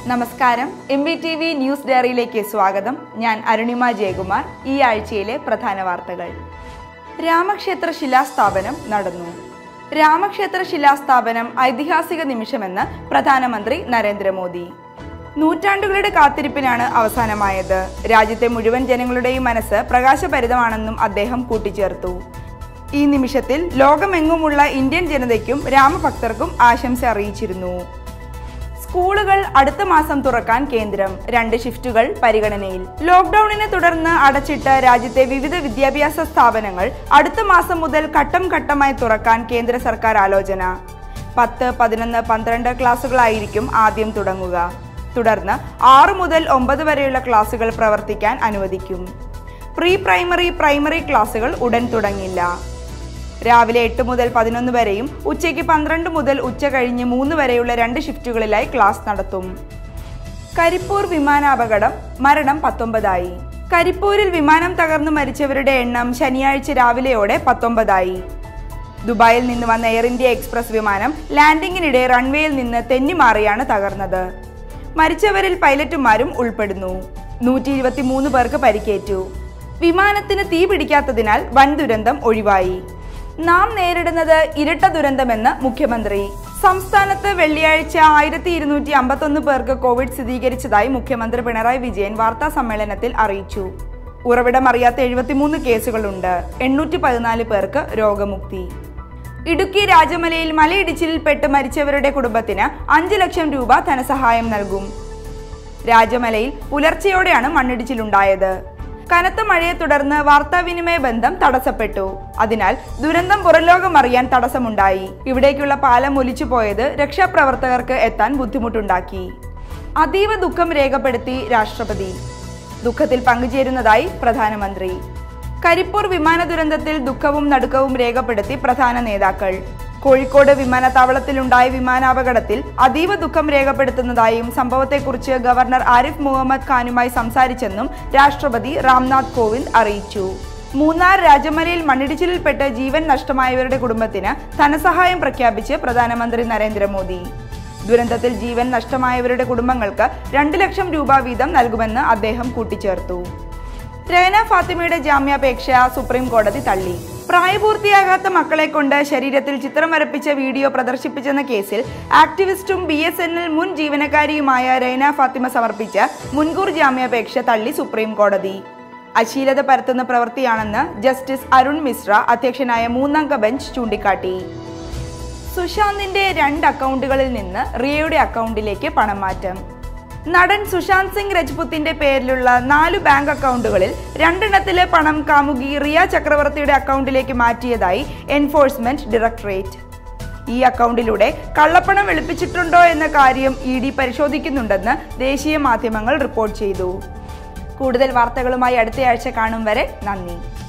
നമസ്കാരം M B T V news ഡയറിയിലേക്ക് സ്വാഗതം ഞാൻ അരുണിമ ജയകുമാർ ഈ ആഴ്ചയിലെ പ്രധാന വാർത്തകൾ രാമക്ഷേത്ര ശിലാസ്ഥാപനം നടന്നു രാമക്ഷേത്ര ശിലാസ്ഥാപനം ഐതിഹാസിക നിമിഷമെന്ന് പ്രധാനമന്ത്രി നരേന്ദ്രമോദി നൂറ്റാണ്ടുകളുടെ കാത്തിരിപ്പിനാണ് അവസാനമായത് രാജ്യത്തെ മുഴുവൻ ജനങ്ങളുടെയും മനസ്സ് പ്രകാശഭരിതമാണെന്നും അദ്ദേഹം കൂട്ടിച്ചേർത്തു ഈ നിമിഷത്തിൽ ലോകമെങ്ങുമുള്ള ഇന്ത്യൻ ജനതയ്ക്കും രാമഭക്തർക്കും ആശംസ അറിയിച്ചിരുന്നു സ്കൂളുകൾ അടുത്ത മാസം തുറക്കാൻ കേന്ദ്രം രണ്ട് ഷിഫ്റ്റുകൾ പരിഗണനയിൽ ലോക്ക്ഡൌണിനെ തുടർന്ന് അടച്ചിട്ട രാജ്യത്തെ വിവിധ വിദ്യാഭ്യാസ സ്ഥാപനങ്ങൾ അടുത്ത മാസം മുതൽ ഘട്ടം ഘട്ടമായി തുറക്കാൻ കേന്ദ്ര സർക്കാർ ആലോചന പത്ത് പതിനൊന്ന് പന്ത്രണ്ട് ക്ലാസുകളായിരിക്കും ആദ്യം തുടങ്ങുക തുടർന്ന് ആറ് മുതൽ ഒമ്പത് വരെയുള്ള ക്ലാസുകൾ പ്രവർത്തിക്കാൻ അനുവദിക്കും പ്രീ പ്രൈമറി പ്രൈമറി ക്ലാസുകൾ ഉടൻ തുടങ്ങില്ല രാവിലെ എട്ട് മുതൽ പതിനൊന്ന് വരെയും ഉച്ചയ്ക്ക് പന്ത്രണ്ട് മുതൽ ഉച്ച കഴിഞ്ഞ് മൂന്ന് വരെയുള്ള രണ്ട് ഷിഫ്റ്റുകളിലായി ക്ലാസ് നടത്തും കരിപ്പൂർ വിമാനാപകടം മരണം പത്തൊമ്പതായി കരിപ്പൂരിൽ വിമാനം തകർന്നു മരിച്ചവരുടെ എണ്ണം ശനിയാഴ്ച രാവിലെയോടെ പത്തൊമ്പതായി ദുബായിൽ നിന്ന് വന്ന എയർ ഇന്ത്യ എക്സ്പ്രസ് വിമാനം ലാൻഡിങ്ങിനിടെ റൺവേയിൽ നിന്ന് തെന്നിമാറിയാണ് തകർന്നത് മരിച്ചവരിൽ പൈലറ്റുമാരും ഉൾപ്പെടുന്നു നൂറ്റി ഇരുപത്തി മൂന്ന് പേർക്ക് പരിക്കേറ്റു വിമാനത്തിന് തീ പിടിക്കാത്തതിനാൽ വൻ ദുരന്തം ഒഴിവായി നാം നേരിടുന്നത് ഇരട്ട ദുരന്തമെന്ന് മുഖ്യമന്ത്രി സംസ്ഥാനത്ത് വെള്ളിയാഴ്ച ആയിരത്തി ഇരുന്നൂറ്റി അമ്പത്തൊന്ന് പേർക്ക് കോവിഡ് സ്ഥിരീകരിച്ചതായി മുഖ്യമന്ത്രി പിണറായി വിജയൻ വാർത്താ സമ്മേളനത്തിൽ അറിയിച്ചു ഉറവിടം അറിയാത്ത എഴുപത്തിമൂന്ന് കേസുകളുണ്ട് എണ്ണൂറ്റി പതിനാല് പേർക്ക് രോഗമുക്തി ഇടുക്കി രാജമലയിൽ മലയിടിച്ചിലിൽപ്പെട്ട് മരിച്ചവരുടെ കുടുംബത്തിന് അഞ്ച് ലക്ഷം രൂപ ധനസഹായം നൽകും രാജമലയിൽ പുലർച്ചെയോടെയാണ് മണ്ണിടിച്ചിലുണ്ടായത് കനത്ത മഴയെ തുടർന്ന് വാർത്താവിനിമയ ബന്ധം തടസ്സപ്പെട്ടു അതിനാൽ ദുരന്തം പുറംലോകം അറിയാൻ തടസ്സമുണ്ടായി ഇവിടേക്കുള്ള പാലം ഒലിച്ചു പോയത് രക്ഷാപ്രവർത്തകർക്ക് എത്താൻ ബുദ്ധിമുട്ടുണ്ടാക്കി അതീവ ദുഃഖം രേഖപ്പെടുത്തി രാഷ്ട്രപതി ദുഃഖത്തിൽ പങ്കുചേരുന്നതായി പ്രധാനമന്ത്രി കരിപ്പൂർ വിമാന ദുരന്തത്തിൽ ദുഃഖവും നടുക്കവും രേഖപ്പെടുത്തി പ്രധാന നേതാക്കൾ കോഴിക്കോട് വിമാനത്താവളത്തിലുണ്ടായ വിമാനാപകടത്തിൽ അതീവ ദുഃഖം രേഖപ്പെടുത്തുന്നതായും സംഭവത്തെക്കുറിച്ച് ഗവർണർ ആരിഫ് മുഹമ്മദ് ഖാനുമായി സംസാരിച്ചെന്നും രാഷ്ട്രപതി രാംനാഥ് കോവിന്ദ് അറിയിച്ചു മൂന്നാർ രാജമലയിൽ മണ്ണിടിച്ചിലിൽപ്പെട്ട് ജീവൻ നഷ്ടമായവരുടെ കുടുംബത്തിന് ധനസഹായം പ്രഖ്യാപിച്ച് പ്രധാനമന്ത്രി നരേന്ദ്രമോദി ദുരന്തത്തിൽ ജീവൻ നഷ്ടമായവരുടെ കുടുംബങ്ങൾക്ക് രണ്ട് ലക്ഷം രൂപ വീതം നൽകുമെന്ന് അദ്ദേഹം കൂട്ടിച്ചേർത്തു രേന ഫാത്തിമയുടെ ജാമ്യാപേക്ഷ സുപ്രീം കോടതി തള്ളി പ്രായപൂർത്തിയാകാത്ത മക്കളെ കൊണ്ട് ശരീരത്തിൽ ചിത്രം വരപ്പിച്ച വീഡിയോ പ്രദർശിപ്പിച്ചെന്ന കേസിൽ ആക്ടിവിസ്റ്റും ബി എസ് എൻ എൽ മുൻ ജീവനക്കാരിയുമായ രൈന ഫാത്തിമ സമർപ്പിച്ച മുൻകൂർ ജാമ്യാപേക്ഷ തള്ളി സുപ്രീം കോടതി അശ്ലീലത പരത്തുന്ന പ്രവൃത്തിയാണെന്ന് ജസ്റ്റിസ് അരുൺ മിശ്ര അധ്യക്ഷനായ മൂന്നംഗ ബെഞ്ച് ചൂണ്ടിക്കാട്ടി സുശാന്തിന്റെ രണ്ട് അക്കൗണ്ടുകളിൽ നിന്ന് റിയയുടെ അക്കൗണ്ടിലേക്ക് പണം മാറ്റം നടൻ സുശാന്ത് സിംഗ് രജ്പുത്തിന്റെ പേരിലുള്ള നാല് ബാങ്ക് അക്കൗണ്ടുകളിൽ രണ്ടെണ്ണത്തിലെ പണം കാമുകി റിയ ചക്രവർത്തിയുടെ അക്കൗണ്ടിലേക്ക് മാറ്റിയതായി എൻഫോഴ്സ്മെന്റ് ഡയറക്ടറേറ്റ് ഈ അക്കൗണ്ടിലൂടെ കള്ളപ്പണം വെളുപ്പിച്ചിട്ടുണ്ടോ എന്ന കാര്യം ഇ ഡി പരിശോധിക്കുന്നുണ്ടെന്ന് ദേശീയ മാധ്യമങ്ങൾ റിപ്പോർട്ട് ചെയ്തു കൂടുതൽ വാർത്തകളുമായി അടുത്തയാഴ്ച കാണും വരെ നന്ദി